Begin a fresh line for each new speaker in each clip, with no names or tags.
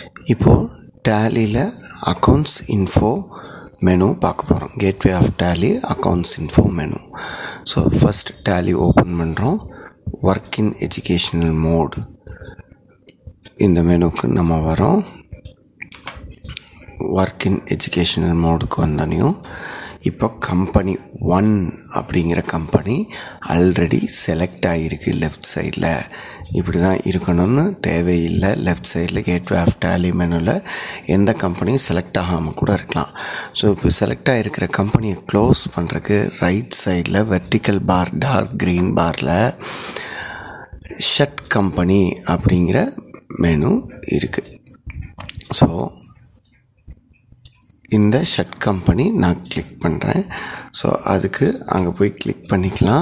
இப்போது டேலியில் accounts info menu பார்க்க போகிறோம் gateway of Tally accounts info menu so first Tally open பண்ணுறோம் work in educational mode இந்த மெனுக்கு நம்ம வரோம் ஒர்க் இன் எஜுகேஷ்னல் மோடுக்கு வந்தோனையும் இப்போ கம்பெனி ஒன் அப்படிங்கிற கம்பெனி ஆல்ரெடி செலக்ட் ஆகிருக்கு லெஃப்ட் சைடில் இப்படி தான் இருக்கணும்னு தேவையில்லை லெஃப்ட் சைடில் கேட்வே ஆஃப் டேலி மெனுவில் எந்த கம்பெனியும் செலக்ட் ஆகாமல் கூட இருக்கலாம் ஸோ இப்போ செலக்ட் ஆகிருக்கிற கம்பெனியை க்ளோஸ் பண்ணுறதுக்கு ரைட் சைடில் வெர்டிக்கல் பார் டார்க் க்ரீன் பாரில் ஷட் கம்பெனி அப்படிங்கிற மெனு இருக்குது ஸோ இந்த ஷர்ட் கம்பெனி நான் கிளிக் பண்ணுறேன் ஸோ அதுக்கு அங்கே போய் கிளிக் பண்ணிக்கலாம்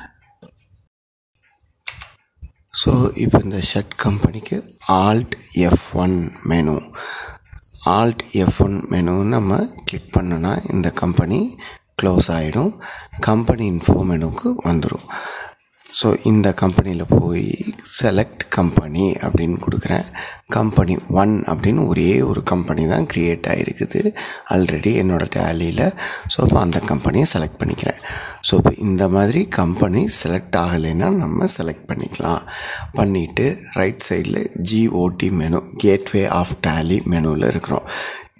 ஸோ இப்போ இந்த ஷர்ட் கம்பெனிக்கு alt F one menu alt F one menu நம்ம கிளிக் பண்ணோன்னா இந்த கம்பெனி க்ளோஸ் ஆகிடும் கம்பெனி இன்ஃபோ மெனுக்கு வந்துடும் ஸோ இந்த கம்பெனியில் போய் செலக்ட் கம்பெனி அப்படின்னு கொடுக்குறேன் கம்பெனி ஒன் அப்படின்னு ஒரே ஒரு கம்பெனி தான் க்ரியேட் ஆகிருக்குது ஆல்ரெடி என்னோடய டேலியில் ஸோ அப்போ அந்த கம்பெனியை செலக்ட் பண்ணிக்கிறேன் ஸோ இப்போ இந்த மாதிரி கம்பெனி செலக்ட் ஆகலைன்னா நம்ம செலக்ட் பண்ணிக்கலாம் பண்ணிவிட்டு ரைட் சைடில் GOT menu gateway of Tally மெனுவில் இருக்கிறோம்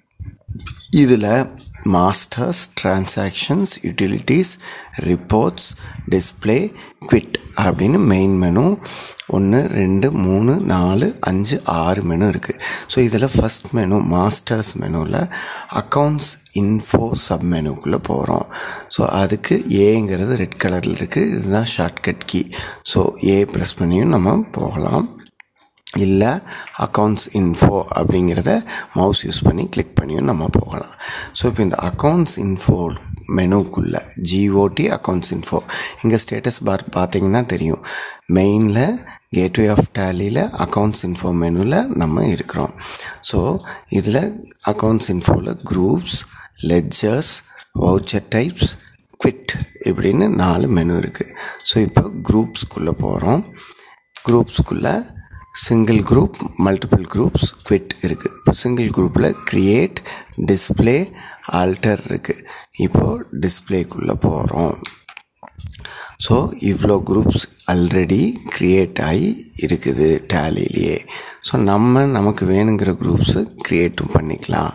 இதில் masters transactions utilities reports display quit அப்படின்னு மெயின் மெனு ஒன்று ரெண்டு மூணு நாலு அஞ்சு ஆறு மெனு இருக்குது ஸோ இதில் ஃபஸ்ட் மெனு மாஸ்டர்ஸ் மெனுவில் அக்கௌண்ட்ஸ் இன்ஃபோ சப் மெனுக்குள்ளே போகிறோம் ஸோ அதுக்கு ஏங்கிறது ரெட் கலரில் இருக்குது இதுதான் shortcut key so A press பண்ணியும் நம்ம போகலாம் இல்லை அக்கௌண்ட்ஸ் இன்ஃபோ அப்படிங்கிறத மவுஸ் யூஸ் பண்ணி கிளிக் பண்ணியும் நம்ம போகலாம் ஸோ இப்போ இந்த அக்கௌண்ட்ஸ் இன்ஃபோ மெனுக்குள்ளே ஜிஓடி அக்கௌண்ட்ஸ் இன்ஃபோ இங்கே ஸ்டேட்டஸ் பார் பார்த்தீங்கன்னா தெரியும் மெயினில் கேட்வே ஆஃப் டேலியில் அக்கௌண்ட்ஸ் இன்ஃபோ மெனுவில் நம்ம இருக்கிறோம் ஸோ இதில் அக்கௌண்ட்ஸ் இன்ஃபோவில் groups ledgers voucher types quit இப்படின்னு நாலு மெனு இருக்குது ஸோ இப்போ குரூப்ஸ்குள்ளே போகிறோம் குரூப்ஸ்குள்ளே single group multiple groups quit இருக்குது இப்போ சிங்கிள் குரூப்பில் க்ரியேட் டிஸ்பிளே ஆல்டர் இருக்குது இப்போது டிஸ்பிளேக்குள்ளே போகிறோம் ஸோ இவ்வளோ குரூப்ஸ் ஆல்ரெடி க்ரியேட் ஆகி இருக்குது டேலிலேயே ஸோ நம்ம நமக்கு வேணுங்கிற குரூப்ஸு க்ரியேட்டும் பண்ணிக்கலாம்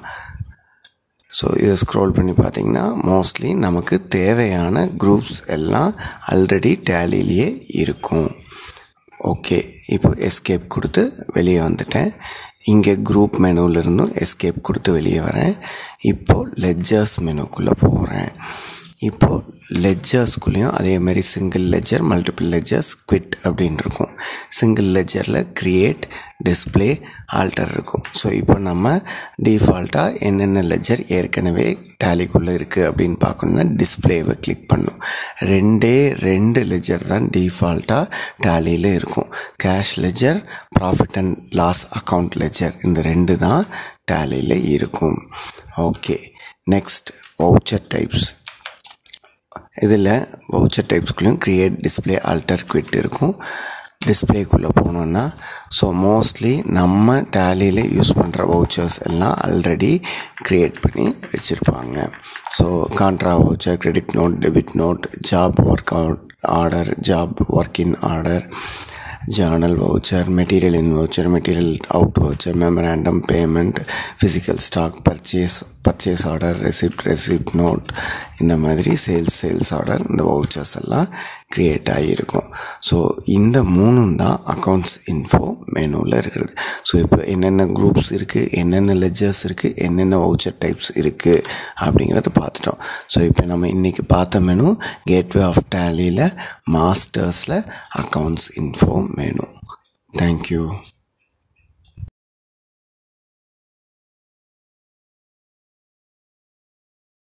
ஸோ இதை ஸ்க்ரோல் பண்ணி பார்த்தீங்கன்னா மோஸ்ட்லி நமக்கு தேவையான குரூப்ஸ் எல்லாம் ஆல்ரெடி டேலிலேயே இருக்கும் ஓகே இப்போ எஸ்கேப் கொடுத்து வெளியே வந்துட்டேன் இங்கே குரூப் மெனுவிலிருந்தும் எஸ்கேப் கொடுத்து வெளியே வரேன் இப்போது லெஜர்ஸ் மெனுக்குள்ளே போகிறேன் இப்போது லெஜர்ஸ்குள்ளேயும் அதேமாதிரி single ledger multiple ledgers quit அப்படின்னு இருக்கும் சிங்கிள் லெஜரில் க்ரியேட் டிஸ்பிளே ஆல்டர் இருக்கும் ஸோ இப்போ நம்ம டிஃபால்ட்டாக என்னென்ன லெஜர் ஏற்கனவே டேலிக்குள்ளே இருக்குது அப்படின்னு பார்க்கணுன்னா டிஸ்பிளேவை கிளிக் பண்ணும் ரெண்டே ரெண்டு லெஜர் தான் டிஃபால்ட்டாக டேலியில் இருக்கும் cash ledger profit and loss account ledger இந்த ரெண்டு தான் டேலியில் இருக்கும் ஓகே நெக்ஸ்ட் வவுச்சர் டைப்ஸ் இதில் வவுச்சர் டைப்ஸ்குள்ளேயும் க்ரியேட் டிஸ்பிளே ஆல்டர் குவிட் இருக்கும் டிஸ்பிளேக்குள்ளே போனோன்னா ஸோ மோஸ்ட்லி நம்ம டேலியில் யூஸ் பண்ணுற வவுச்சர்ஸ் எல்லாம் ஆல்ரெடி க்ரியேட் பண்ணி வச்சுருப்பாங்க so contra voucher credit note debit note job work out order job work in order journal voucher material in voucher material out voucher memorandum payment physical stock purchase purchase order receipt receipt note இந்த மாதிரி sales sales order இந்த vouchers எல்லாம் create ஆகியிருக்கும் so இந்த மூணும் தான் accounts info மெனுவில் இருக்கிறது ஸோ இப்போ என்னென்ன குரூப்ஸ் இருக்குது என்னென்ன லெஜர்ஸ் இருக்குது என்னென்ன வவுச்சர் டைப்ஸ் இருக்குது அப்படிங்கிறத பார்த்துட்டோம் ஸோ இப்போ நம்ம இன்றைக்கி பார்த்த மெனு கேட்வே ஆஃப் டேலியில் மாஸ்டர்ஸில் அக்கௌண்ட்ஸ் இன்ஃபோ மெனு தேங்க்யூ